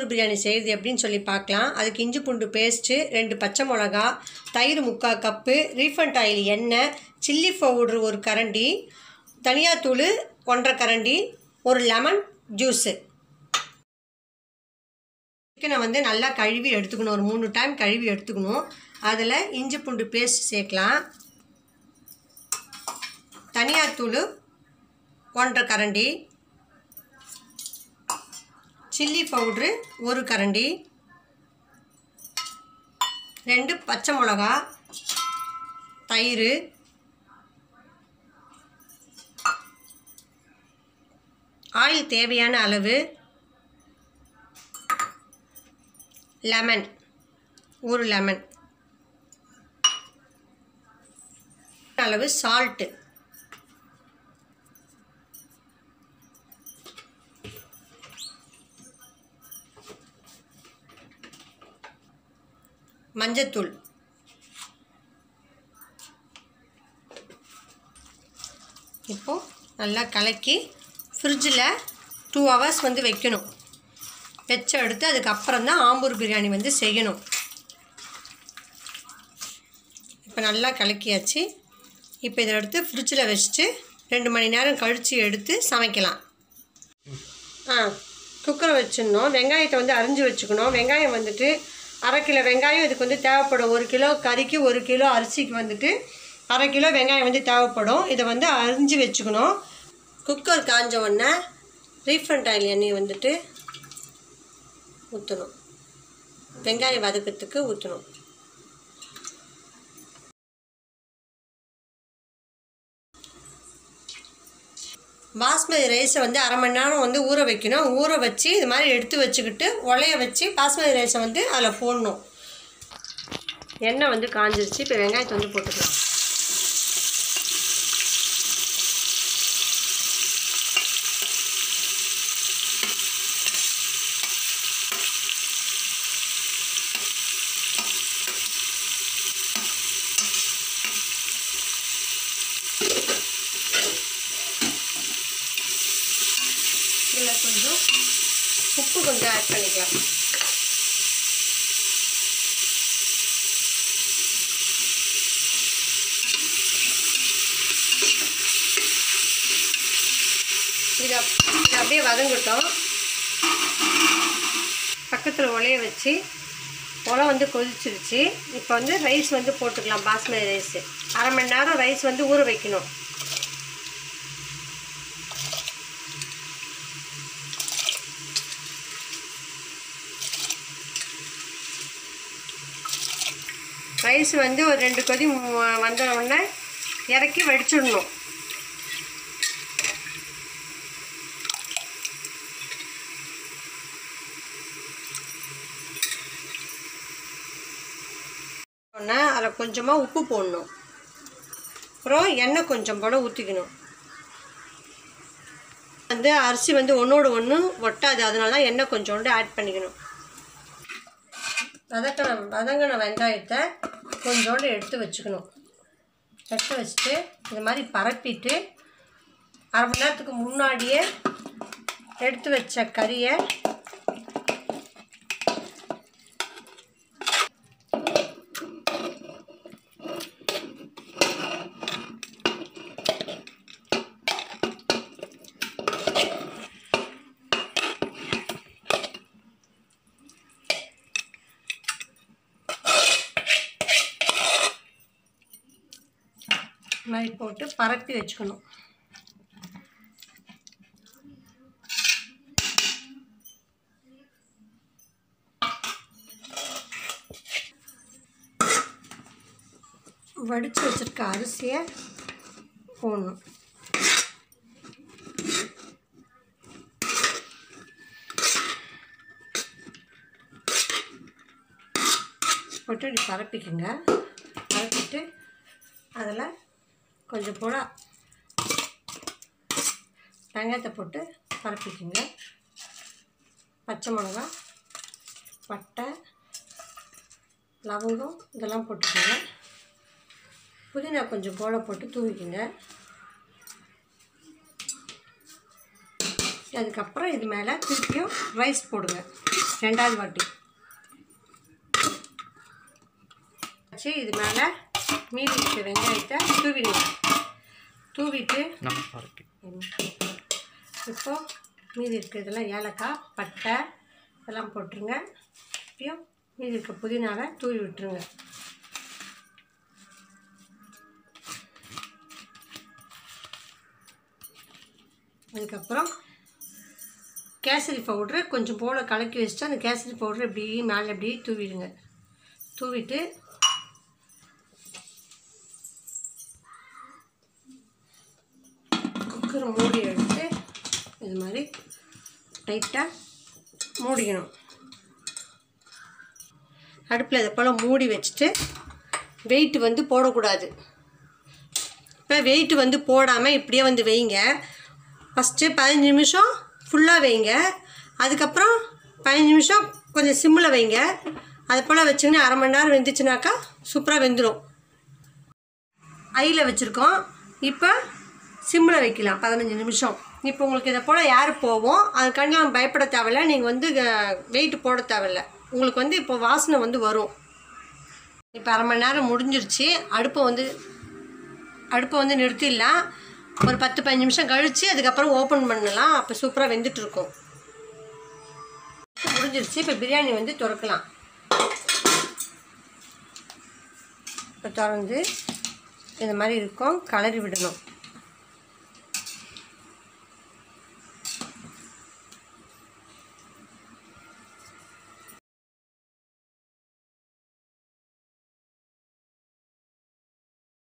ஆம்பூர் பிரியாணி செய்யுது எப்படின்னு சொல்லி பார்க்கலாம் அதுக்கு இஞ்சி பூண்டு பேஸ்ட்டு ரெண்டு பச்சை மிளகா தயிர் முக்கால் கப்பு ரீஃபண்ட் ஆயில் எண்ணெய் சில்லி பவுட்ரு ஒரு கரண்டி தனியாத்தூள் ஒன்றரை கரண்டி ஒரு லெமன் ஜூஸு சிக்கனை வந்து நல்லா கழுவி எடுத்துக்கணும் ஒரு மூணு டைம் கழுவி எடுத்துக்கணும் அதில் இஞ்சி பூண்டு பேஸ்ட் சேர்க்கலாம் தனியாத்தூள் ஒன்றரை கரண்டி சில்லி பவுட்ரு ஒரு கரண்டி ரெண்டு பச்சை மிளகா தயிர் ஆயில் தேவையான அளவு லெமன் ஒரு லெமன் அளவு சால்ட்டு மஞ்சத்தூள் இப்போது நல்லா கலக்கி ஃப்ரிட்ஜில் டூ ஹவர்ஸ் வந்து வைக்கணும் வச்ச எடுத்து அதுக்கப்புறம் தான் ஆம்பூர் பிரியாணி வந்து செய்யணும் இப்போ நல்லா கலக்கியாச்சு இப்போ இதை எடுத்து ஃப்ரிட்ஜில் வச்சுட்டு ரெண்டு மணி நேரம் கழித்து எடுத்து சமைக்கலாம் ஆ குக்கரை வச்சிடணும் வெங்காயத்தை வந்து அரிஞ்சு வச்சுக்கணும் வெங்காயம் வந்துட்டு அரை கிலோ வெங்காயம் இதுக்கு வந்து தேவைப்படும் ஒரு கிலோ கறிக்கு ஒரு கிலோ அரிசிக்கு வந்துட்டு அரை கிலோ வெங்காயம் வந்து தேவைப்படும் இதை வந்து அரிஞ்சு வச்சுக்கணும் குக்கர் காஞ்ச உடனே ரீஃபண்ட் ஆயில் எண்ணெய் வந்துட்டு ஊற்றணும் வெங்காயம் வதக்கத்துக்கு ஊற்றணும் பாஸ்மதி ரைஸை வந்து அரை மணி நேரம் வந்து ஊற வைக்கணும் ஊற வச்சு இது மாதிரி எடுத்து வச்சுக்கிட்டு உலைய வச்சு பாஸ்மதி ரைஸை வந்து அதில் போடணும் எண்ணெய் வந்து காஞ்சிருச்சு இப்போ வெங்காயத்தை வந்து போட்டுக்கலாம் இதில் கொஞ்சம் உப்பு கொஞ்சம் ஆட் பண்ணிக்கலாம் இதை இதை அப்படியே வதங்கட்டும் பக்கத்தில் உலைய வச்சு உலை வந்து கொதிச்சிருச்சு இப்போ வந்து ரைஸ் வந்து போட்டுக்கலாம் பாஸ்மதி ரைஸு அரை மணி நேரம் ரைஸ் வந்து ஊற வைக்கணும் ரைஸ் வந்து ஒரு ரெண்டு கொதி மு- வந்த உடனே இறக்கி வடிச்சிடணும் உடனே அதில் கொஞ்சமாக உப்பு போடணும் அப்புறம் எண்ணெய் கொஞ்சம் போல ஊற்றிக்கணும் வந்து அரிசி வந்து ஒன்றோடு ஒன்று ஒட்டாது அதனால தான் எண்ணெய் கொஞ்சோண்டு ஆட் பண்ணிக்கணும் வதக்கின வதங்கின வெங்காயத்தை கொஞ்சோண்டு எடுத்து வச்சுக்கணும் எடுத்து வச்சுட்டு இது மாதிரி பரப்பிட்டு அரை மணி நேரத்துக்கு முன்னாடியே எடுத்து வச்ச கறியை இது மாதிரி போட்டு பரப்பி வச்சுக்கணும் வடித்து வச்சுருக்க அரிசியை போடணும் போட்டு இப்படி பரப்பிக்குங்க பரப்பிட்டு அதில் கொஞ்சம் போல வெங்காயத்தை போட்டு பரப்பிக்குங்க பச்சை மிளகா பட்டை லவங்கம் இதெல்லாம் போட்டுக்கோங்க புதினா கொஞ்சம் போல போட்டு தூவிக்குங்க அதுக்கப்புறம் இது மேலே திருப்பியும் ரைஸ் போடுங்க ரெண்டாவது வாட்டி வச்சு இது மேலே மீதி இருக்க வெங்காயத்தை தூவிடுங்க தூவிட்டு நல்லா இருக்கு இப்போ மீதி இருக்கிறதெல்லாம் ஏலக்காய் பட்டை இதெல்லாம் போட்டுருங்க இப்பயும் மீதி இருக்க புதினாவை தூவி விட்டுருங்க அதுக்கப்புறம் கேசரி பவுட்ரு கொஞ்சம் போல் கலக்கி வச்சுட்டு அந்த கேசரி பவுட்ரு இப்படி மேலே இப்படி தூவிடுங்க தூவிட்டு குக்கரை மூடி எடுத்து இது மாதிரி டைட்டாக மூடிக்கணும் அடுப்பில் இதை போல் மூடி வச்சுட்டு வெயிட் வந்து போடக்கூடாது இப்போ வெயிட் வந்து போடாமல் இப்படியே வந்து வைங்க ஃபஸ்ட்டு பதினஞ்சு நிமிஷம் ஃபுல்லாக வைங்க அதுக்கப்புறம் பதினஞ்சு நிமிஷம் கொஞ்சம் சிம்மில் வைங்க அது போல் வச்சிங்கன்னா அரை மணி நேரம் வெந்துச்சுனாக்கா சூப்பராக வெந்துடும் ஐயில் வச்சுருக்கோம் இப்போ சிம்மில் வைக்கலாம் பதினஞ்சு நிமிஷம் இப்போ உங்களுக்கு இதை போல் யார் போவோம் அதுக்காண்டி நம்ம பயப்பட தேவையில்ல நீங்கள் வந்து வெயிட் போட தேவையில்ல உங்களுக்கு வந்து இப்போ வாசனை வந்து வரும் இப்போ அரை மணி நேரம் முடிஞ்சிருச்சு அடுப்பை வந்து அடுப்பை வந்து நிறுத்திடலாம் ஒரு பத்து பதினஞ்சு நிமிஷம் கழித்து அதுக்கப்புறம் ஓப்பன் பண்ணலாம் அப்போ சூப்பராக வெந்துட்டு இருக்கும் முடிஞ்சிருச்சு இப்போ பிரியாணி வந்து திறக்கலாம் இப்போ திறந்து இந்த மாதிரி இருக்கும் கலரி விடணும்